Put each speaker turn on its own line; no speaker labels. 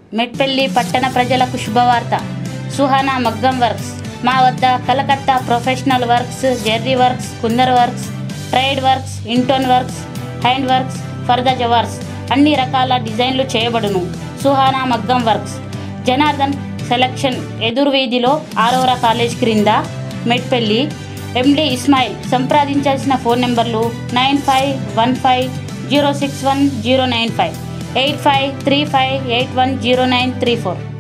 మెట్పల్లి పట్టణ ప్రజలకు శుభవార్త సుహానా మగ్గం వర్క్స్ మా వద్ద Calcutta professional works zari works kundan works ట్రైడ్ వర్క్స్ ఇంటోన్ works hand works for the జవర్స్ అన్ని రకాల డిజైన్లు చేయబడును సుహానా మగ్గం వర్క్స్ జనార్దన్ సెలక్షన్ ఎదురువీధిలో ఆరోరా కాలేజ్ క్రింద మెట్పల్లి ఎండి ఇస్మాయిల్ సంప్రదించాల్సిన ఫోన్ నెంబర్లు nine five one five zero six one zero nine five eight five three five eight one zero nine three four